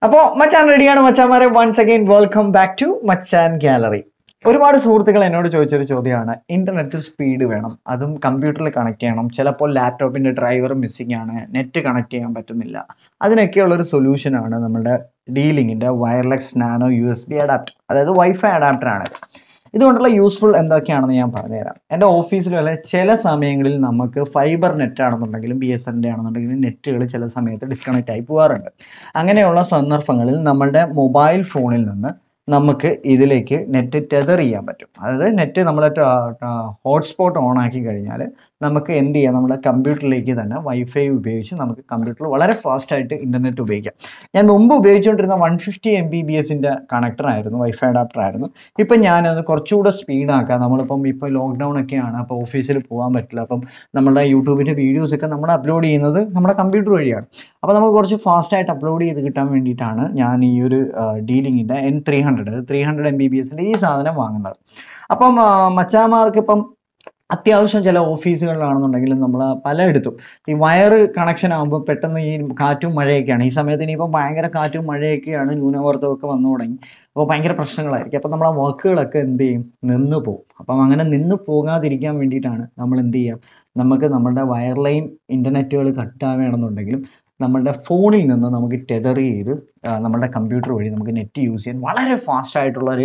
അപ്പോൾ മച്ചാൻ റെഡിയാണ് മച്ചാന്മാരെ once again welcome back to മച്ചാൻ ഗാലറി ഒരുപാട് സുഹൃത്തുക്കൾ എന്നോട് ചോദിച്ചൊരു ചോദ്യമാണ് ഇന്റർനെറ്റ് സ്പീഡ് വേണം അതും കമ്പ്യൂട്ടറിൽ കണക്ട് ചെയ്യണം ചിലപ്പോൾ ലാപ്ടോപ്പിന്റെ ഡ്രൈവർ മിസ്സിംഗ് ആണ് നെറ്റ് കണക്ട് ചെയ്യാൻ പറ്റുന്നില്ല അതിനൊക്കെയുള്ളൊരു സൊല്യൂഷനാണ് നമ്മുടെ ഡീലിങ്ങിന്റെ wireless nano U S B adapter അതായത് വൈഫൈ അഡാപ്റ്റർ ആണ് ഇതുകൊണ്ടുള്ള യൂസ്ഫുൾ എന്തൊക്കെയാണെന്ന് ഞാൻ പറഞ്ഞുതരാം എൻ്റെ ഓഫീസിൽ വല്ല ചില സമയങ്ങളിൽ നമുക്ക് ഫൈബർ നെറ്റ് ആണെന്നുണ്ടെങ്കിലും ബി എസ് എൻ്റെ ആണെന്നുണ്ടെങ്കിലും നെറ്റുകൾ ചില സമയത്ത് ഡിസ്കണക്റ്റ് ആയി പോകാറുണ്ട് അങ്ങനെയുള്ള സന്ദർഭങ്ങളിൽ നമ്മളുടെ മൊബൈൽ ഫോണിൽ നിന്ന് നമുക്ക് ഇതിലേക്ക് നെറ്റ് ടെതർ ചെയ്യാൻ പറ്റും അതായത് നെറ്റ് നമ്മൾ ഹോട്ട്സ്പോട്ട് ഓൺ ആക്കി കഴിഞ്ഞാൽ നമുക്ക് എന്ത് ചെയ്യാം നമ്മുടെ കമ്പ്യൂട്ടറിലേക്ക് തന്നെ വൈഫൈ ഉപയോഗിച്ച് നമുക്ക് കമ്പ്യൂട്ടറിൽ വളരെ ഫാസ്റ്റായിട്ട് ഇൻ്റർനെറ്റ് ഉപയോഗിക്കാം ഞാൻ മുമ്പ് ഉപയോഗിച്ചുകൊണ്ടിരുന്ന one fifty M B B എസിൻ്റെ കണക്ടർ ആയിരുന്നു വൈഫൈ അഡാപ്റ്റർ ആയിരുന്നു ഇപ്പം ഞാനത് കുറച്ചുകൂടെ സ്പീഡാക്കാം നമ്മളിപ്പം ഇപ്പോൾ ലോക്ക്ഡൗൺ ഒക്കെയാണ് അപ്പോൾ ഓഫീസിൽ പോകാൻ പറ്റില്ല അപ്പം നമ്മുടെ യൂട്യൂബിൻ്റെ വീഡിയോസ് ഒക്കെ നമ്മൾ അപ്ലോഡ് ചെയ്യുന്നത് നമ്മുടെ കമ്പ്യൂട്ടർ വഴിയാണ് അപ്പോൾ നമുക്ക് കുറച്ച് ഫാസ്റ്റായിട്ട് അപ്ലോഡ് ചെയ്ത് കിട്ടാൻ വേണ്ടിയിട്ടാണ് ഞാൻ ഈ ഒരു ഡീലിങ്ങിൻ്റെ N three hundred three hundred M B B എസിൻ്റെ ഈ സാധനം വാങ്ങുന്നത് അപ്പം ആ, മച്ചാന്മാർക്ക് ഇപ്പം അത്യാവശ്യം ചില ഓഫീസുകളിലാണെന്നുണ്ടെങ്കിലും നമ്മൾ പലയിടത്തും ഈ വയർ കണക്ഷൻ ആകുമ്പോൾ പെട്ടെന്ന് ഈ കാറ്റും മഴയൊക്കെയാണ് ഈ സമയത്ത് ഇനിയിപ്പോൾ ഭയങ്കര കാറ്റും മഴയൊക്കെയാണ് ന്യൂനമർദ്ദമൊക്കെ വന്നു തുടങ്ങി അപ്പോൾ ഭയങ്കര പ്രശ്നങ്ങളായിരിക്കും അപ്പോൾ നമ്മളെ വർക്കുകളൊക്കെ എന്ത് ചെയ്യും നിന്ന് പോകും അപ്പം അങ്ങനെ നിന്ന് പോകാതിരിക്കാൻ വേണ്ടിയിട്ടാണ് നമ്മൾ എന്ത് ചെയ്യാം നമുക്ക് നമ്മുടെ വയർ ലൈൻ ഇൻ്റർനെറ്റുകൾ കട്ടാവുകയാണെന്നുണ്ടെങ്കിലും നമ്മുടെ ഫോണിൽ നിന്ന് നമുക്ക് ടെതർ ചെയ്ത് ആ, നമ്മുടെ കമ്പ്യൂട്ടർ വഴി നമുക്ക് നെറ്റ് യൂസ് ചെയ്യാൻ വളരെ ഫാസ്റ്റ് ആയിട്ടുള്ള ഒരു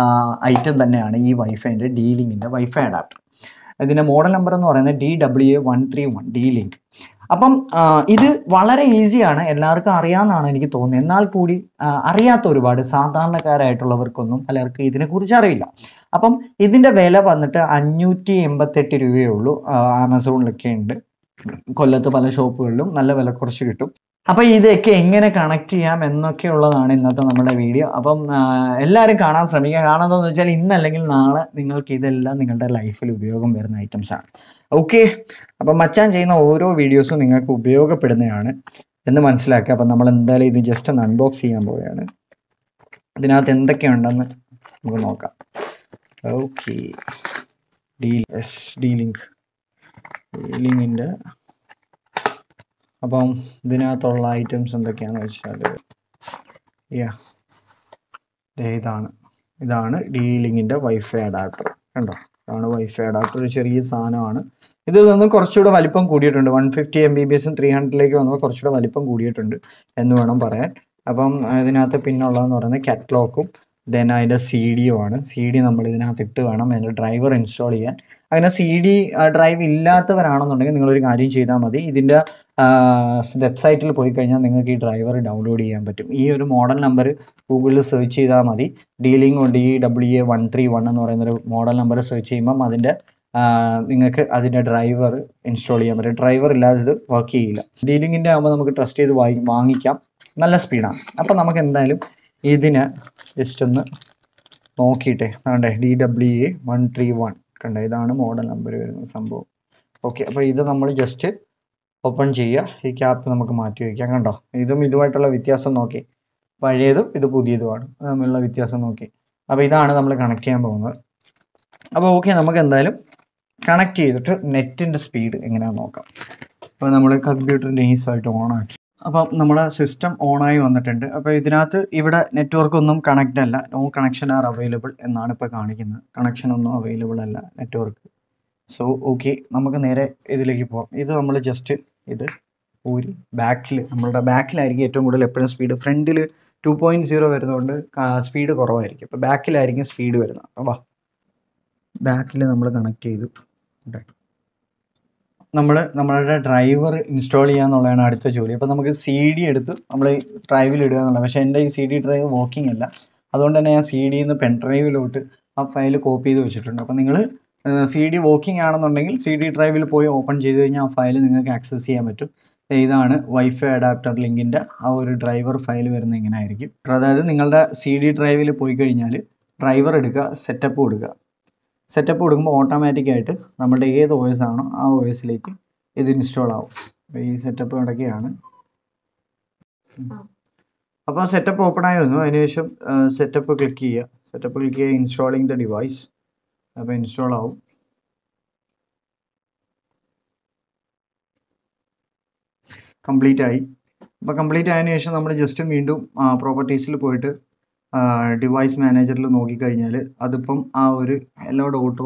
ഐറ്റം തന്നെയാണ് ഈ വൈഫൈൻ്റെ ഡീലിങ്ങിൻ്റെ വൈഫൈ അഡാപ്റ്റർ ഇതിൻ്റെ മോഡൽ നമ്പർ എന്ന് പറയുന്നത് D W A one three one D Link അപ്പം ആ, ഇത് വളരെ ഈസിയാണ് എല്ലാവർക്കും അറിയാമെന്നാണ് എനിക്ക് തോന്നുന്നത് എന്നാൽ കൂടി ആ, അറിയാത്ത ഒരുപാട് സാധാരണക്കാരായിട്ടുള്ളവർക്കൊന്നും പലർക്കും ഇതിനെക്കുറിച്ച് അറിയില്ല അപ്പം ഇതിൻ്റെ വില വന്നിട്ട് അഞ്ഞൂറ്റി എൺപത്തെട്ട് രൂപയേ ഉള്ളൂ ആ, ആമസോണിലൊക്കെ ഉണ്ട് കൊല്ലത്ത് പല ഷോപ്പുകളിലും നല്ല വില കുറച്ച് കിട്ടും അപ്പോൾ ഇതൊക്കെ എങ്ങനെ കണക്ട് ചെയ്യാം എന്നൊക്കെ ഉള്ളതാണ് ഇന്നത്തെ നമ്മുടെ വീഡിയോ അപ്പം ആ, എല്ലാവരും കാണാൻ ശ്രമിക്കുക കാണുന്നതെന്ന് വെച്ചാൽ ഇന്നല്ലെങ്കിൽ നാളെ നിങ്ങൾക്ക് ഇതെല്ലാം നിങ്ങളുടെ ലൈഫിൽ ഉപയോഗം വരുന്ന ഐറ്റംസ് ആണ് ഓക്കെ അപ്പം മച്ചാൻ ചെയ്യുന്ന ഓരോ വീഡിയോസും നിങ്ങൾക്ക് ഉപയോഗപ്പെടുന്നതാണ് എന്ന് മനസ്സിലാക്കുക അപ്പം നമ്മൾ എന്തായാലും ഇത് ജസ്റ്റ് ഒന്ന് അൺബോക്സ് ചെയ്യാൻ പോവുകയാണ് ഇതിനകത്ത് എന്തൊക്കെയുണ്ടെന്ന് നമുക്ക് നോക്കാം okay D S D Link ഡീലിങ്ങിൻ്റെ അപ്പം ഇതിനകത്തുള്ള ഐറ്റംസ് എന്തൊക്കെയാണെന്ന് വെച്ചാൽ യാ ഇതാണ് ഇതാണ് ഡീലിങ്ങിൻ്റെ വൈഫൈ അഡാപ്റ്റർ കണ്ടോ ഇതാണ് വൈഫൈ അഡാപ്റ്റർ ഒരു ചെറിയ സാധനമാണ് ഇതിൽ നിന്ന് കുറച്ചുകൂടെ വലിപ്പം കൂടിയിട്ടുണ്ട് one fifty M B B എസും ത്രീ ഹൺഡ്രഡിലേക്ക് വന്നപ്പോൾ കുറച്ചുകൂടെ വലിപ്പം കൂടിയിട്ടുണ്ട് എന്ന് വേണം പറയാൻ അപ്പം ഇതിനകത്ത് പിന്നുള്ളതെന്ന് പറയുന്നത് കാറ്റലോക്കും ദെൻ അതിൻ്റെ സി ഡിയുമാണ് സി ഡി നമ്മൾ ഇതിനകത്ത് ഇട്ട് വേണം അതിൻ്റെ ഡ്രൈവർ ഇൻസ്റ്റാൾ ചെയ്യാൻ അങ്ങനെ സി ഡി ഡ്രൈവ് ഇല്ലാത്തവരാണെന്നുണ്ടെങ്കിൽ നിങ്ങളൊരു കാര്യം ചെയ്താൽ മതി ഇതിൻ്റെ വെബ്സൈറ്റിൽ പോയി കഴിഞ്ഞാൽ നിങ്ങൾക്ക് ഈ ഡ്രൈവർ ഡൗൺലോഡ് ചെയ്യാൻ പറ്റും ഈ ഒരു മോഡൽ നമ്പർ ഗൂഗിളിൽ സെർച്ച് ചെയ്താൽ മതി D Link D W A one three one എന്ന് പറയുന്നൊരു മോഡൽ നമ്പർ സെർച്ച് ചെയ്യുമ്പം അതിൻ്റെ ആ, നിങ്ങൾക്ക് അതിൻ്റെ ഡ്രൈവർ ഇൻസ്റ്റാൾ ചെയ്യാൻ പറ്റും ഡ്രൈവർ ഇല്ലാതെ ഇത് വർക്ക് ചെയ്യില്ല ഡീലിങ്ങിൻ്റെ ആകുമ്പോൾ നമുക്ക് ട്രസ്റ്റ് ചെയ്ത് വാങ്ങി വാങ്ങിക്കാം നല്ല സ്പീഡാണ് അപ്പോൾ നമുക്ക് എന്തായാലും ഇതിന് ജസ്റ്റ് ഒന്ന് നോക്കിയിട്ടെ വേണ്ടേ D W A one three one കണ്ട ഇതാണ് മോഡൽ നമ്പർ വരുന്ന സംഭവം ഓക്കെ അപ്പോൾ ഇത് നമ്മൾ ജസ്റ്റ് ഓപ്പൺ ചെയ്യുക ഈ ക്യാപ്പ് നമുക്ക് മാറ്റി വയ്ക്കാം കണ്ടോ ഇതും ഇതുമായിട്ടുള്ള വ്യത്യാസം നോക്കി പഴയതും ഇത് പുതിയതുമാണ് അത് തമ്മിലുള്ള വ്യത്യാസം നോക്കി അപ്പോൾ ഇതാണ് നമ്മൾ കണക്ട് ചെയ്യാൻ പോകുന്നത് അപ്പോൾ ഓക്കെ നമുക്ക് എന്തായാലും കണക്ട് ചെയ്തിട്ട് നെറ്റിൻ്റെ സ്പീഡ് എങ്ങനെയാണെന്ന് നോക്കാം അപ്പോൾ നമ്മൾ കമ്പ്യൂട്ടറിൻ്റെ ഈസായിട്ട് ഓണാക്കി അപ്പം നമ്മുടെ സിസ്റ്റം ഓണായി വന്നിട്ടുണ്ട് അപ്പോൾ ഇതിനകത്ത് ഇവിടെ നെറ്റ്വർക്ക് ഒന്നും കണക്റ്റ് അല്ല നോ കണക്ഷൻ ആർ അവൈലബിൾ എന്നാണ് ഇപ്പോൾ കാണിക്കുന്നത് കണക്ഷൻ ഒന്നും അവൈലബിൾ അല്ല നെറ്റ്വർക്ക് സോ ഓക്കെ നമുക്ക് നേരെ ഇതിലേക്ക് പോകാം ഇത് നമ്മൾ ജസ്റ്റ് ഇത് ഒരു ബാക്കിൽ നമ്മളുടെ ബാക്കിലായിരിക്കും ഏറ്റവും കൂടുതൽ എപ്പോഴും സ്പീഡ് ഫ്രണ്ടിൽ ടു പോയിൻറ്റ് സീറോ വരുന്നതുകൊണ്ട് സ്പീഡ് കുറവായിരിക്കും അപ്പോൾ ബാക്കിലായിരിക്കും സ്പീഡ് വരുന്നത് അപ്പോൾ വാ ബാക്കിൽ നമ്മൾ കണക്ട് ചെയ്തു നമ്മൾ നമ്മളുടെ ഡ്രൈവർ ഇൻസ്റ്റാൾ ചെയ്യുക എന്നുള്ളതാണ് അടുത്ത ജോലി അപ്പോൾ നമുക്ക് സി ഡി എടുത്ത് നമ്മൾ ഡ്രൈവിൽ ഇടുക എന്നുള്ളത് പക്ഷേ എൻ്റെ ഈ സി ഡി ഡ്രൈവ് വർക്കിംഗ് അല്ല അതുകൊണ്ട് തന്നെ ഞാൻ സി ഡിയിൽ നിന്ന് പെൻ ഡ്രൈവിലോട്ട് ആ ഫയൽ കോപ്പി ചെയ്ത് വെച്ചിട്ടുണ്ട് അപ്പോൾ നിങ്ങൾ സി ഡി വർക്കിംഗ് ആണെന്നുണ്ടെങ്കിൽ സി ഡി ഡ്രൈവിൽ പോയി ഓപ്പൺ ചെയ്ത് കഴിഞ്ഞാൽ ആ ഫയൽ നിങ്ങൾക്ക് ആക്സസ് ചെയ്യാൻ പറ്റും ദേ ഇതാണ് വൈഫൈ അഡാപ്റ്റർ ലിങ്കിൻ്റെ ആ ഒരു ഡ്രൈവർ ഫയൽ വരുന്നത് ഇങ്ങനെ ആയിരിക്കും അതായത് നിങ്ങളുടെ സി ഡി ഡ്രൈവിൽ പോയി കഴിഞ്ഞാൽ ഡ്രൈവർ എടുക്കുക സെറ്റപ്പ് കൊടുക്കുക സെറ്റപ്പ് കൊടുക്കുമ്പോൾ ഓട്ടോമാറ്റിക്കായിട്ട് നമ്മുടെ ഏത് ഒ എസ് ആണോ ആ ഒ എസിലേക്ക് ഇത് ഇൻസ്റ്റാൾ ആവും അപ്പോൾ ഈ സെറ്റപ്പ് നടക്കുകയാണ് അപ്പോൾ സെറ്റപ്പ് ഓപ്പൺ ആയി വന്നു അതിനുശേഷം സെറ്റപ്പ് ക്ലിക്ക് ചെയ്യുക സെറ്റപ്പ് ക്ലിക്ക് ചെയ്യുക ഇൻസ്റ്റാളിങ് ദ ഡിവൈസ് അപ്പോൾ ഇൻസ്റ്റാൾ ആവും കംപ്ലീറ്റ് ആയി അപ്പോൾ കംപ്ലീറ്റ് ആയതിനു ശേഷം നമ്മൾ ജസ്റ്റ് വീണ്ടും പ്രോപ്പർട്ടീസിൽ പോയിട്ട് ഡിവൈസ് മാനേജറിൽ നോക്കിക്കഴിഞ്ഞാൽ അതിപ്പം ആ ഒരു എല്ലാ ഡോട്ടോ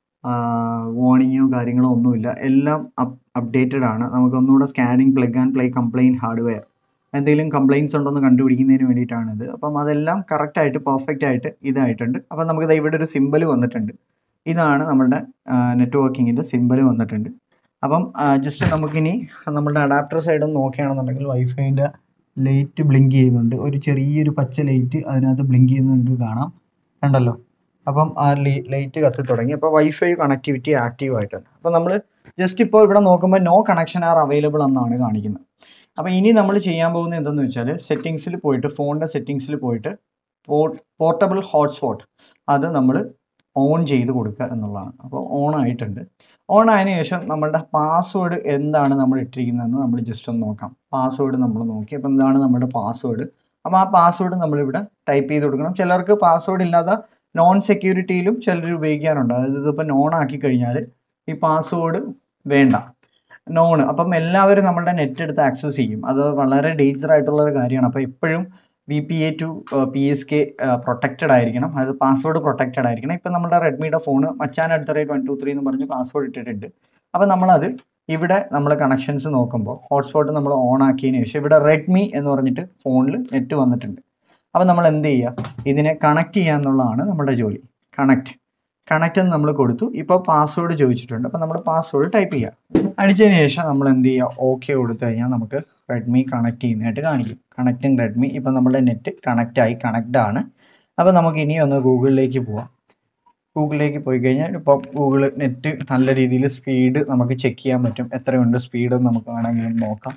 വാർണിങ്ങോ കാര്യങ്ങളോ ഒന്നുമില്ല എല്ലാം അപ് അപ്ഡേറ്റഡ് ആണ് നമുക്ക് ഒന്നുകൂടെ scanning plug and play complaint hardware എന്തെങ്കിലും കംപ്ലൈൻറ്റ്സ് ഉണ്ടോയെന്ന് കണ്ടുപിടിക്കുന്നതിന് വേണ്ടിയിട്ടാണിത് അപ്പം അതെല്ലാം കറക്റ്റായിട്ട് പെർഫെക്റ്റ് ആയിട്ട് ഇതായിട്ടുണ്ട് അപ്പം നമുക്ക് ദാ ഇവിടെ ഒരു സിമ്പൽ വന്നിട്ടുണ്ട് ഇതാണ് നമ്മുടെ നെറ്റ്വർക്കിങ്ങിൻ്റെ സിമ്പൽ വന്നിട്ടുണ്ട് അപ്പം ജസ്റ്റ് നമുക്കിനി നമ്മുടെ അഡാപ്റ്റർ സൈഡ് ഒന്ന് നോക്കുകയാണെന്നുണ്ടെങ്കിൽ വൈഫൈൻ്റെ ലൈറ്റ് ബ്ലിങ്ക് ചെയ്യുന്നുണ്ട് ഒരു ചെറിയൊരു പച്ച ലൈറ്റ് അതിനകത്ത് ബ്ലിങ്ക് ചെയ്യുന്നത് നിങ്ങൾക്ക് കാണാം കണ്ടല്ലോ അപ്പം ആ ലൈറ്റ് കത്തി തുടങ്ങി അപ്പോൾ വൈഫൈ കണക്ടിവിറ്റി ആക്റ്റീവ് ആയിട്ടുണ്ട് അപ്പോൾ നമ്മൾ ജസ്റ്റ് ഇപ്പോൾ ഇവിടെ നോക്കുമ്പോൾ നോ കണക്ഷൻ ആർ അവൈലബിൾ എന്നാണ് കാണിക്കുന്നത് അപ്പോൾ ഇനി നമ്മൾ ചെയ്യാൻ പോകുന്നത് എന്തെന്ന് വെച്ചാൽ സെറ്റിങ്സിൽ പോയിട്ട് ഫോണിൻ്റെ സെറ്റിങ്സിൽ പോയിട്ട് പോർട്ടബിൾ ഹോട്ട്സ്പോട്ട് അത് നമ്മൾ ഓൺ ചെയ്ത് കൊടുക്കുക എന്നുള്ളതാണ് അപ്പോൾ ഓൺ ആയിട്ടുണ്ട് ഓൺ ആയതിനു ശേഷം നമ്മളുടെ പാസ്വേഡ് എന്താണ് നമ്മൾ ഇട്ടിരിക്കുന്നതെന്ന് നമ്മൾ ജസ്റ്റ് ഒന്ന് നോക്കാം പാസ്വേഡ് നമ്മൾ നോക്കി അപ്പോൾ എന്താണ് നമ്മുടെ പാസ്വേഡ് അപ്പോൾ ആ പാസ്വേഡ് നമ്മളിവിടെ ടൈപ്പ് ചെയ്ത് കൊടുക്കണം ചിലർക്ക് പാസ്വേഡ് ഇല്ലാതെ നോൺ സെക്യൂരിറ്റിയിലും ചിലർ ഉപയോഗിക്കാറുണ്ട് അതായത് ഇതിപ്പോൾ നോൺ ആക്കി കഴിഞ്ഞാൽ ഈ പാസ്വേഡ് വേണ്ട നോൺ അപ്പം എല്ലാവരും നമ്മളുടെ നെറ്റ് എടുത്ത് ആക്സസ് ചെയ്യും അത് വളരെ ഡേഞ്ചർ ആയിട്ടുള്ള ഒരു കാര്യമാണ് അപ്പോൾ എപ്പോഴും V P A two P S K protected ആയിരിക്കണം അതായത് പാസ്വേഡ് പ്രൊട്ടക്റ്റഡ് ആയിരിക്കണം ഇപ്പം നമ്മുടെ റെഡ്മിയുടെ ഫോണ് മച്ചാൻ at the rate one two three എന്ന് പറഞ്ഞ് പാസ്വേഡ് ഇട്ടിട്ടുണ്ട് അപ്പം നമ്മളത് ഇവിടെ നമ്മൾ കണക്ഷൻസ് നോക്കുമ്പോൾ ഹോട്ട്സ്പോട്ട് നമ്മൾ ഓൺ ആക്കിയതിന് ശേഷം ഇവിടെ റെഡ്മി എന്ന് പറഞ്ഞിട്ട് ഫോണിൽ നെറ്റ് വന്നിട്ടുണ്ട് അപ്പം നമ്മൾ എന്ത് ചെയ്യുക ഇതിനെ കണക്ട് ചെയ്യുക എന്നുള്ളതാണ് നമ്മുടെ ജോലി കണക്ട് കണക്റ്റ് എന്ന് നമ്മൾ കൊടുത്തു ഇപ്പോൾ പാസ്വേഡ് ചോദിച്ചിട്ടുണ്ട് അപ്പോൾ നമ്മൾ പാസ്വേഡ് ടൈപ്പ് ചെയ്യുക അടിച്ചതിന് ശേഷം നമ്മൾ എന്ത് ചെയ്യുക ഓക്കെ കൊടുത്തു കഴിഞ്ഞാൽ നമുക്ക് റെഡ്മി കണക്ട് ചെയ്യുന്നതായിട്ട് കാണിക്കും കണക്റ്റിംഗ് റെഡ്മി ഇപ്പോൾ നമ്മുടെ നെറ്റ് കണക്റ്റ് ആയി കണക്റ്റ് ആണ് അപ്പോൾ നമുക്ക് ഇനി ഒന്ന് ഗൂഗിളിലേക്ക് പോവാം ഗൂഗിളിലേക്ക് പോയി കഴിഞ്ഞാൽ ഇപ്പോൾ ഗൂഗിൾ നെറ്റ് നല്ല രീതിയിൽ സ്പീഡ് നമുക്ക് ചെക്ക് ചെയ്യാൻ പറ്റും എത്രയുണ്ട് സ്പീഡ് നമുക്ക് വേണമെങ്കിലും നോക്കാം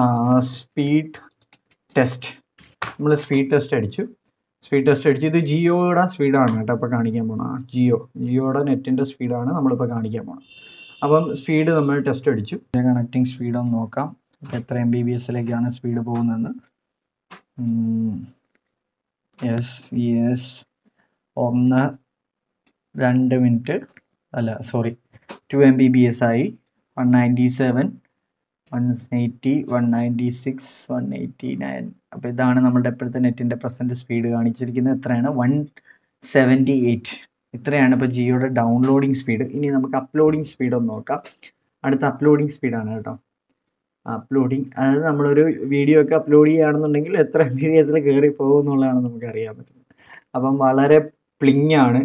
സ്പീഡ് ടെസ്റ്റ് നമ്മൾ സ്പീഡ് ടെസ്റ്റ് അടിച്ചു സ്പീഡ് ടെസ്റ്റ് അടിച്ചു ഇത് ജിയോയുടെ സ്പീഡാണ് കേട്ടോ ഇപ്പോൾ കാണിക്കാൻ പോണത് ജിയോ ജിയോയുടെ നെറ്റിൻ്റെ സ്പീഡാണ് നമ്മളിപ്പോൾ കാണിക്കാൻ പോണത് അപ്പം സ്പീഡ് നമ്മൾ ടെസ്റ്റ് അടിച്ചു കണക്റ്റിംഗ് സ്പീഡ് ഒന്ന് നോക്കാം എത്ര എം ബി ബി എസിലേക്കാണ് സ്പീഡ് പോകുന്നതെന്ന് യെസ് യെസ് ഒന്ന് രണ്ട് മിനിറ്റ് അല്ല sorry two M B B S ആയി one ninety seven one eighty one ninety six one eighty nine അപ്പോൾ ഇതാണ് നമ്മുടെ ഇപ്പോഴത്തെ നെറ്റിൻ്റെ പ്രസൻറ്റ് സ്പീഡ് കാണിച്ചിരിക്കുന്നത് എത്രയാണ് വൺ സെവൻറ്റി എയ്റ്റ് ഇത്രയാണ് ഇപ്പോൾ ജിയോയുടെ ഡൗൺലോഡിങ് സ്പീഡ് ഇനി നമുക്ക് അപ്ലോഡിങ് സ്പീഡ് ഒന്ന് നോക്കാം അടുത്ത അപ്ലോഡിങ് സ്പീഡാണ് കേട്ടോ അപ്ലോഡിങ് അതായത് നമ്മളൊരു വീഡിയോ ഒക്കെ അപ്ലോഡ് ചെയ്യുകയാണെന്നുണ്ടെങ്കിൽ എത്ര എം ബി ബി എസിൽ കയറി പോകും എന്നുള്ളതാണ് നമുക്ക് അറിയാൻ പറ്റുന്നത് അപ്പം വളരെ പ്ലിങ് ആണ്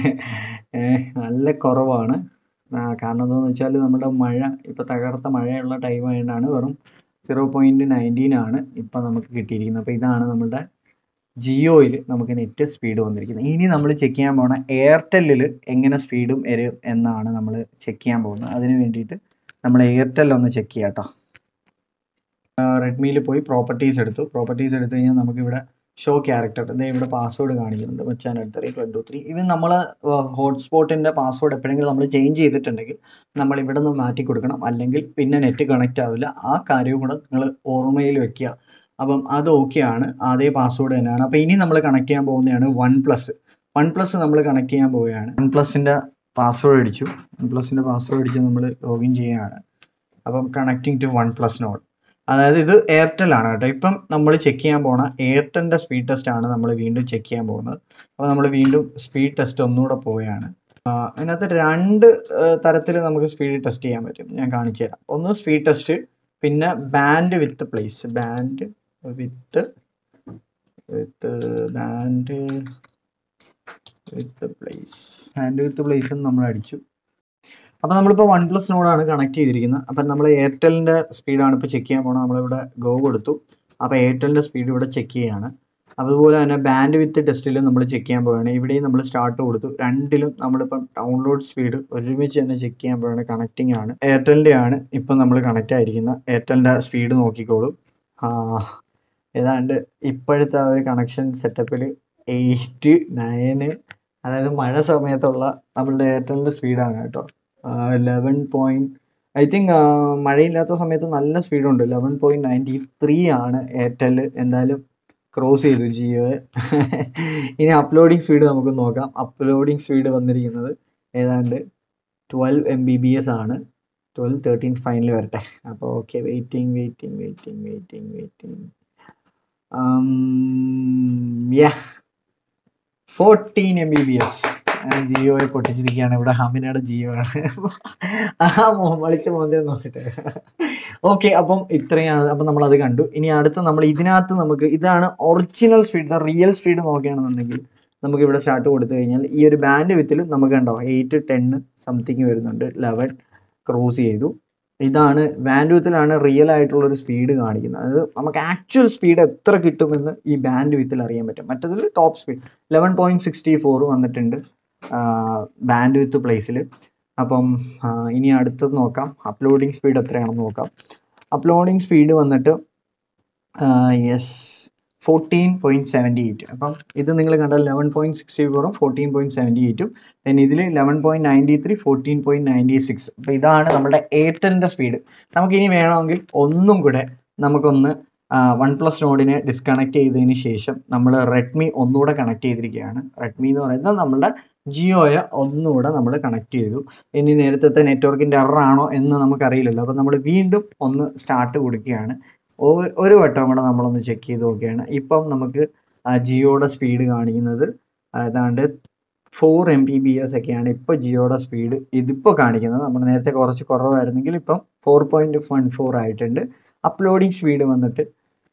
നല്ല കുറവാണ് കാരണം എന്താണെന്ന് വെച്ചാൽ നമ്മുടെ മഴ ഇപ്പോൾ തകർത്ത മഴയുള്ള ടൈം ആയതുകൊണ്ടാണ് വെറും സീറോ പോയിൻറ്റ് നയൻറ്റീൻ ആണ് ഇപ്പം നമുക്ക് കിട്ടിയിരിക്കുന്നത് അപ്പോൾ ഇതാണ് നമ്മുടെ ജിയോയിൽ നമുക്ക് നെറ്റ് സ്പീഡ് വന്നിരിക്കുന്നത് ഇനി നമ്മൾ ചെക്ക് ചെയ്യാൻ പോകുന്ന എയർടെല്ലിൽ എങ്ങനെ സ്പീഡും വരും എന്നാണ് നമ്മൾ ചെക്ക് ചെയ്യാൻ പോകുന്നത് അതിന് വേണ്ടിയിട്ട് നമ്മൾ എയർടെൽ ഒന്ന് ചെക്ക് ചെയ്യാം കേട്ടോ റെഡ്മിയിൽ പോയി പ്രോപ്പർട്ടീസ് എടുത്തു പ്രോപ്പർട്ടീസ് എടുത്തു കഴിഞ്ഞാൽ നമുക്കിവിടെ ഷോ ക്യാരക്ടർ ഇതേ ഇവിടെ പാസ്വേഡ് കാണിക്കുന്നുണ്ട് മച്ചാൻ എടുത്ത് ട്വൻ ടു ത്രീ ഇത് നമ്മൾ ഹോട്ട്സ്പോട്ടിൻ്റെ പാസ്വേഡ് എപ്പോഴെങ്കിലും നമ്മൾ ചേഞ്ച് ചെയ്തിട്ടുണ്ടെങ്കിൽ നമ്മൾ ഇവിടെ നിന്ന് മാറ്റി കൊടുക്കണം അല്ലെങ്കിൽ പിന്നെ നെറ്റ് കണക്റ്റ് ആവില്ല ആ കാര്യവും കൂടെ നിങ്ങൾ ഓർമ്മയിൽ വെക്കുക അപ്പം അത് ഓക്കെയാണ് അതേ പാസ്വേഡ് തന്നെയാണ് അപ്പോൾ ഇനി നമ്മൾ കണക്ട് ചെയ്യാൻ പോകുന്നതാണ് വൺ പ്ലസ് വൺ പ്ലസ് നമ്മൾ കണക്ട് ചെയ്യാൻ പോവുകയാണ് വൺ പ്ലസിൻ്റെ പാസ്വേഡ് അടിച്ചു വൺ പ്ലസിൻ്റെ പാസ്വേഡ് അടിച്ച് നമ്മൾ ലോഗിൻ ചെയ്യുകയാണ് അപ്പം connecting to OnePlus note അതായത് ഇത് എയർടെൽ ആണ് കേട്ടോ ഇപ്പം നമ്മൾ ചെക്ക് ചെയ്യാൻ പോണ എയർടെലിൻ്റെ സ്പീഡ് ടെസ്റ്റ് ആണ് നമ്മൾ വീണ്ടും ചെക്ക് ചെയ്യാൻ പോകുന്നത് അപ്പോൾ നമ്മൾ വീണ്ടും സ്പീഡ് ടെസ്റ്റ് ഒന്നുകൂടെ പോവുകയാണ് അതിനകത്ത് രണ്ട് തരത്തിൽ നമുക്ക് സ്പീഡ് ടെസ്റ്റ് ചെയ്യാൻ പറ്റും ഞാൻ കാണിച്ചു തരാം ഒന്ന് സ്പീഡ് ടെസ്റ്റ് പിന്നെ bandwidth place bandwidth with bandwidth place bandwidth place നമ്മൾ അടിച്ചു അപ്പോൾ നമ്മളിപ്പോൾ വൺ പ്ലസിനോടാണ് കണക്ട് ചെയ്തിരിക്കുന്നത് അപ്പം നമ്മൾ എയർടെലിൻ്റെ സ്പീഡാണ് ഇപ്പോൾ ചെക്ക് ചെയ്യാൻ പോകുന്നത് നമ്മളിവിടെ ഗോ കൊടുത്തു അപ്പോൾ എയർടെലിൻ്റെ സ്പീഡ് ഇവിടെ ചെക്ക് ചെയ്യുകയാണ് അതുപോലെ തന്നെ ബാൻഡ് വിത്ത് ടെസ്റ്റിലും നമ്മൾ ചെക്ക് ചെയ്യാൻ പോവുകയാണ് ഇവിടെയും നമ്മൾ സ്റ്റാർട്ട് കൊടുത്തു രണ്ടിലും നമ്മളിപ്പം ഡൗൺലോഡ് സ്പീഡ് ഒരുമിച്ച് തന്നെ ചെക്ക് ചെയ്യാൻ പോവുകയാണ് കണക്റ്റിംഗ് ആണ് എയർടെലിൻ്റെ ആണ് ഇപ്പം നമ്മൾ കണക്റ്റ് ആയിരിക്കുന്നത് എയർടെലിൻ്റെ സ്പീഡ് നോക്കിക്കോളും ഏതാണ്ട് ഇപ്പോഴത്തെ ആ ഒരു കണക്ഷൻ സെറ്റപ്പിൽ എയ്റ്റ് നയന് അതായത് മഴ സമയത്തുള്ള നമ്മളുടെ എയർടെലിൻ്റെ സ്പീഡാണ് കേട്ടോ ലെവൻ പോയിൻറ്റ് ഐ തിങ്ക് മഴയില്ലാത്ത സമയത്ത് നല്ല സ്പീഡുണ്ട് ലെവൻ പോയിൻറ്റ് നയൻറ്റി ത്രീ ആണ് എയർടെൽ എന്തായാലും ക്രോസ് ചെയ്തു ജിയോ ഇനി അപ്ലോഡിങ് സ്പീഡ് നമുക്ക് നോക്കാം അപ്ലോഡിങ് സ്പീഡ് വന്നിരിക്കുന്നത് ഏതാണ്ട് twelve M B B S ആണ് ട്വൽവ് തേർട്ടീൻ ഫൈനൽ വരട്ടെ അപ്പോൾ okay waiting waiting waiting waiting waiting yeah fourteen M B B S ജിയോയെ പൊട്ടിച്ചിരിക്കുകയാണ് ഇവിടെ ഹമിനയുടെ ജിയോ ആണ് ആ മോ വിളിച്ച മോന്തെ നോക്കിട്ട് ഓക്കെ അപ്പം ഇത്രയാണ് അപ്പം നമ്മൾ അത് കണ്ടു ഇനി അടുത്ത നമ്മൾ ഇതിനകത്ത് നമുക്ക് ഇതാണ് ഒറിജിനൽ സ്പീഡ് റിയൽ സ്പീഡ് നോക്കുകയാണെന്നുണ്ടെങ്കിൽ നമുക്ക് ഇവിടെ സ്റ്റാർട്ട് കൊടുത്തു കഴിഞ്ഞാൽ ഈ ഒരു ബാൻഡ് വിത്തിൽ നമുക്ക് കണ്ടോ എയ്റ്റ് ടെന്ന് സംതിങ് വരുന്നുണ്ട് ലെവൻ ക്രോസ് ചെയ്തു ഇതാണ് ബാൻഡ് വിത്തിലാണ് റിയൽ ആയിട്ടുള്ള ഒരു സ്പീഡ് കാണിക്കുന്നത് അതായത് നമുക്ക് ആക്ച്വൽ സ്പീഡ് എത്ര കിട്ടുമെന്ന് ഈ ബാൻഡ് വിത്തിൽ അറിയാൻ പറ്റും മറ്റതിൽ top speed eleven point sixty four വന്നിട്ടുണ്ട് ബാൻഡ് വിത്ത് പ്ലേസിൽ അപ്പം ആ, ഇനി അടുത്തത് നോക്കാം അപ്ലോഡിങ് സ്പീഡ് എത്രയാണെന്ന് നോക്കാം അപ്ലോഡിങ് സ്പീഡ് വന്നിട്ട് yes fourteen point seventy eight അപ്പം ഇത് നിങ്ങൾ കണ്ടാൽ ലെവൻ പോയിന്റ് സിക്സ്റ്റി ഫോറും ഫോർട്ടീൻ പോയിന്റ് സെവൻറ്റി എയ്റ്റും ദെൻ ഇതിൽ eleven point ninety three fourteen point ninety six അപ്പോൾ ഇതാണ് നമ്മുടെ എയർടെലിൻ്റെ സ്പീഡ് നമുക്കിനി വേണമെങ്കിൽ ഒന്നും കൂടെ നമുക്കൊന്ന് വൺ പ്ലസ് നോഡിനെ ഡിസ്കണക്ട് ചെയ്തതിന് ശേഷം നമ്മൾ റെഡ്മി ഒന്നുകൂടെ കണക്ട് ചെയ്തിരിക്കുകയാണ് റെഡ്മി എന്ന് പറയുന്നത് നമ്മുടെ ജിയോയെ ഒന്നുകൂടെ നമ്മൾ കണക്ട് ചെയ്തു ഇനി നേരത്തെ നെറ്റ്വർക്കിൻ്റെ എററാണോ എന്ന് നമുക്കറിയില്ലല്ലോ അപ്പോൾ നമ്മൾ വീണ്ടും ഒന്ന് സ്റ്റാർട്ട് കൊടുക്കുകയാണ് ഒരു- ഒരു വട്ടം കൂടെ നമ്മളൊന്ന് ചെക്ക് ചെയ്ത് നോക്കുകയാണ് ഇപ്പം നമുക്ക് ആ ജിയോയുടെ സ്പീഡ് കാണിക്കുന്നത് ഏതാണ്ട് four M B B S ഒക്കെയാണ് ഇപ്പോൾ ജിയോയുടെ സ്പീഡ് ഇതിപ്പോൾ കാണിക്കുന്നത് നമ്മൾ നേരത്തെ കുറച്ച് കുറവായിരുന്നെങ്കിൽ ഇപ്പം ഫോർ പോയിൻറ്റ് വൺ ഫോർ ആയിട്ടുണ്ട് അപ്ലോഡിങ് സ്പീഡ് വന്നിട്ട്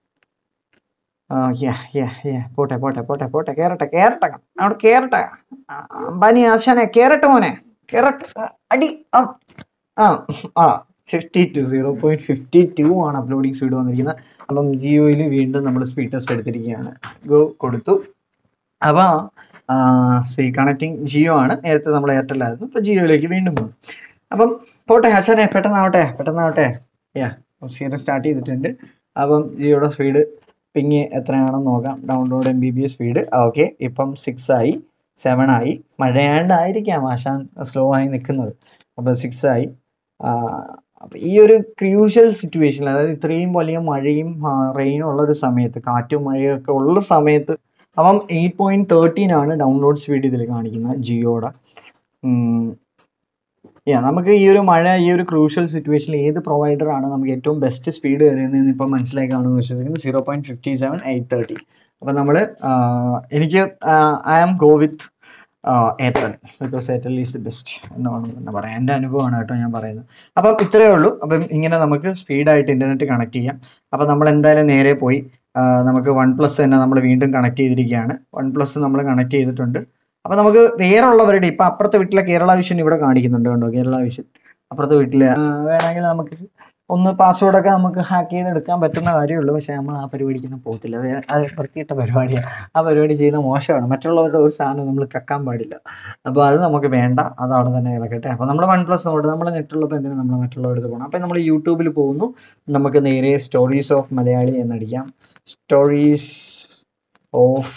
ആ, യാ, യാ, യാ. പോട്ടെ പോട്ടെ പോട്ടെ പോട്ടെ കേറട്ടെ കേറട്ടെ അവിടെ കേറട്ടെ ആ, അംബാനി ആശാനെ കേറട്ടെ മോനെ കേറട്ടെ ആ, അടി ആ ആ ആ fifty two zero point fifty two ആണ് അപ്ലോഡിങ് സ്പീഡ് വന്നിരിക്കുന്നത് അപ്പം ജിയോയിൽ വീണ്ടും നമ്മൾ സ്പീഡ് ടെസ്റ്റ് എടുത്തിരിക്കുകയാണ് ഗോ കൊടുത്തു അപ്പോൾ സി കണക്റ്റിംഗ് ജിയോ ആണ് നേരത്തെ നമ്മൾ എയർടെൽ ആയിരുന്നു ഇപ്പോൾ ജിയോയിലേക്ക് വീണ്ടും പോകും അപ്പം പോട്ടെ ഹസനെ പെട്ടെന്നാവട്ടെ പെട്ടെന്നാവട്ടെ യാ സീറോ സ്റ്റാർട്ട് ചെയ്തിട്ടുണ്ട് അപ്പം ജിയോയുടെ സ്പീഡ് പിങ് എത്രയാണെന്ന് നോക്കാം download M B B speed okay ഇപ്പം സിക്സ് ആയി സെവൻ ആയി മഴയാണ്ടായിരിക്കാം ആശാൻ സ്ലോ ആയി നിൽക്കുന്നത് അപ്പോൾ സിക്സ് ആയി അപ്പോൾ ഈ ഒരു ക്രൂഷ്യൽ സിറ്റുവേഷനിൽ അതായത് ഇത്രയും വലിയ മഴയും റെയിനും ഉള്ള ഒരു സമയത്ത് കാറ്റും മഴയൊക്കെ ഉള്ള സമയത്ത് അപ്പം എയ്റ്റ് പോയിന്റ് തേർട്ടീൻ ആണ് ഡൗൺലോഡ് സ്പീഡ് ഇതിൽ കാണിക്കുന്നത് ജിയോയുടെ യാ നമുക്ക് ഈ ഒരു മഴ ഈ ഒരു ക്രൂഷ്യൽ സിറ്റുവേഷനിൽ ഏത് പ്രൊവൈഡർ ആണ് നമുക്ക് ഏറ്റവും ബെസ്റ്റ് സ്പീഡ് വരുന്നതെന്ന് ഇപ്പം മനസ്സിലായി കാണുമെന്ന് വിശ്വസിക്കുന്നു zero point fifty seven eight thirty അപ്പം നമ്മൾ എനിക്ക് I am go with Airtel because Airtel is the best എന്ന് വേണം തന്നെ പറയാം എൻ്റെ അനുഭവമാണ് കേട്ടോ ഞാൻ പറയുന്നത് അപ്പം ഇത്രയേ ഉള്ളൂ അപ്പം ഇങ്ങനെ നമുക്ക് സ്പീഡായിട്ട് ഇൻ്റർനെറ്റ് കണക്ട് ചെയ്യാം അപ്പം നമ്മൾ എന്തായാലും നേരെ പോയി ആ, നമുക്ക് വൺ പ്ലസ് തന്നെ നമ്മൾ വീണ്ടും കണക്ട് ചെയ്തിരിക്കുകയാണ് വൺ പ്ലസ് നമ്മൾ കണക്ട് ചെയ്തിട്ടുണ്ട് അപ്പം നമുക്ക് വേറെ ഉള്ളവരുടെ ഇപ്പം അപ്പുറത്തെ വീട്ടിലെ കേരള വിഷൻ ഇവിടെ കാണിക്കുന്നുണ്ട് കണ്ടോ കേരള വിഷൻ അപ്പുറത്തെ വീട്ടിൽ വേണമെങ്കിൽ നമുക്ക് ഒന്ന് പാസ്വേഡൊക്കെ നമുക്ക് ഹാക്ക് ചെയ്തെടുക്കാൻ പറ്റുന്ന കാര്യമുള്ളൂ പക്ഷേ നമ്മൾ ആ പരിപാടിക്കൊന്നും പോകത്തില്ല വേ- അത് വൃത്തിയിട്ട പരിപാടിയാണ് ആ പരിപാടി ചെയ്യുന്നത് മോശമാണ് മറ്റുള്ളവരുടെ ഒരു സാധനം നമ്മൾ കക്കാൻ പാടില്ല അപ്പോൾ അത് നമുക്ക് വേണ്ട അത് അവിടെ തന്നെ കിടക്കട്ടെ അപ്പോൾ നമ്മൾ വൺ പ്ലസ് നോട്ട് നമ്മൾ നെറ്റുള്ളപ്പോൾ എന്തിനാണ് നമ്മൾ മറ്റുള്ളവരുടെ പോകണം അപ്പോൾ നമ്മൾ യൂട്യൂബിൽ പോകുന്നു നമുക്ക് നേരെ സ്റ്റോറീസ് ഓഫ് മലയാളി എന്നടിക്കാം സ്റ്റോറീസ് ഓഫ്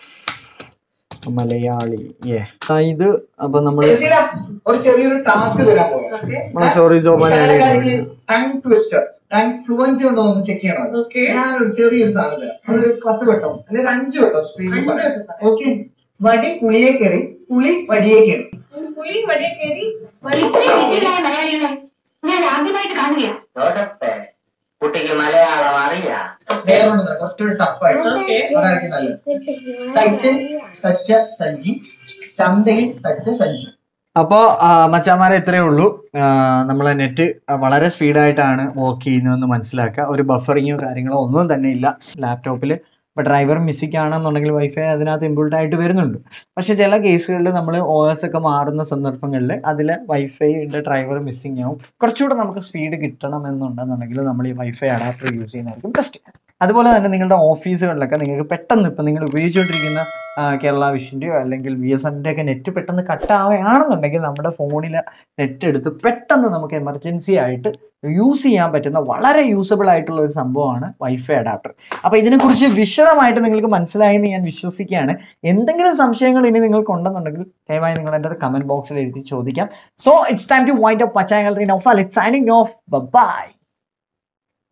മലയാളി ഏ ഇത് അപ്പോൾ നമ്മൾ ജസീല, ഒരു ചെറിയൊരു ടാസ്ക് തരാൻ പോയാ നമ്മൾ stories of Malayali tongue twister tongue fluency ഉണ്ടോ എന്ന് ചെക്ക് ചെയ്യണം ഓക്കെ ഞാനൊരു ചെറിയൊരു സാധനം തരാം അതൊരു പത്ത് വട്ടം അല്ലെങ്കിൽ അഞ്ച് വട്ടം സ്ക്രീനിൽ അഞ്ച് വട്ടം പറയാം. ഓക്കെ വടി പുളിയെ കയറി പുളി വടിയെ കയറി പുളി വടിയ കയറി ഒരിക്കലും വിദ്യയില്ലായ മലയാളികളെ ഞാൻ ആദ്യമായിട്ട് കാണുകയാണ് നോക്കട്ടെ കുട്ടിക്ക് മലയാളം അറിയാം വേറെ ഒന്ന് തരാം കുറച്ചൊരു ടഫായിട്ട് Okay. അതായിരിക്കും നല്ലത് തയ്ച്ച് തച്ച സഞ്ചി ചന്തയിൽ തച്ച സഞ്ചി അപ്പോൾ മച്ചാമാരെ ഇത്രയേ ഉള്ളൂ നമ്മളെ നെറ്റ് വളരെ സ്പീഡായിട്ടാണ് വർക്ക് ചെയ്യുന്നതെന്ന് മനസ്സിലാക്കുക ഒരു ബഫറിങ്ങോ കാര്യങ്ങളോ ഒന്നും തന്നെ ഇല്ല ലാപ്ടോപ്പിൽ ഇപ്പോൾ ഡ്രൈവർ മിസ്സിംഗ് ആണെന്നുണ്ടെങ്കിൽ വൈഫൈ അതിനകത്ത് ഇമ്പിൾട്ട് ആയിട്ട് വരുന്നുണ്ട് പക്ഷെ ചില കേസുകളിൽ നമ്മൾ ഒ എസ് ഒക്കെ മാറുന്ന സന്ദർഭങ്ങളിൽ അതിൽ വൈഫൈയുടെ ഡ്രൈവർ മിസ്സിംഗ് ആവും കുറച്ചുകൂടെ നമുക്ക് സ്പീഡ് കിട്ടണം എന്നുണ്ടെന്നുണ്ടെങ്കിൽ നമ്മൾ ഈ വൈഫൈ അഡാപ്റ്റർ യൂസ് ചെയ്യുന്നതായിരിക്കും ബെസ്റ്റ് അതുപോലെ തന്നെ നിങ്ങളുടെ ഓഫീസുകളിലൊക്കെ നിങ്ങൾക്ക് പെട്ടെന്ന് ഇപ്പം നിങ്ങൾ ഉപയോഗിച്ചുകൊണ്ടിരിക്കുന്ന ആ, കേരള വിഷൻ്റെയോ അല്ലെങ്കിൽ ബി എസ് എൻ്റെ ഒക്കെ നെറ്റ് പെട്ടെന്ന് കട്ടാവുകയാണെന്നുണ്ടെങ്കിൽ നമ്മുടെ ഫോണിലെ നെറ്റ് എടുത്ത് പെട്ടെന്ന് നമുക്ക് എമർജൻസി ആയിട്ട് യൂസ് ചെയ്യാൻ പറ്റുന്ന വളരെ യൂസബിൾ ആയിട്ടുള്ള ഒരു സംഭവമാണ് വൈഫൈ അഡാപ്റ്റർ അപ്പോൾ ഇതിനെക്കുറിച്ച് വിശദമായിട്ട് നിങ്ങൾക്ക് മനസ്സിലായി എന്ന് ഞാൻ വിശ്വസിക്കുകയാണ് എന്തെങ്കിലും സംശയങ്ങൾ ഇനി നിങ്ങൾക്ക് ഉണ്ടെന്നുണ്ടെങ്കിൽ ദയവായി നിങ്ങൾ എൻ്റെ കമൻറ്റ് ബോക്സിൽ എഴുതി ചോദിക്കാം so it's time to wind up മച്ചാ gallery Noufal it's signing off by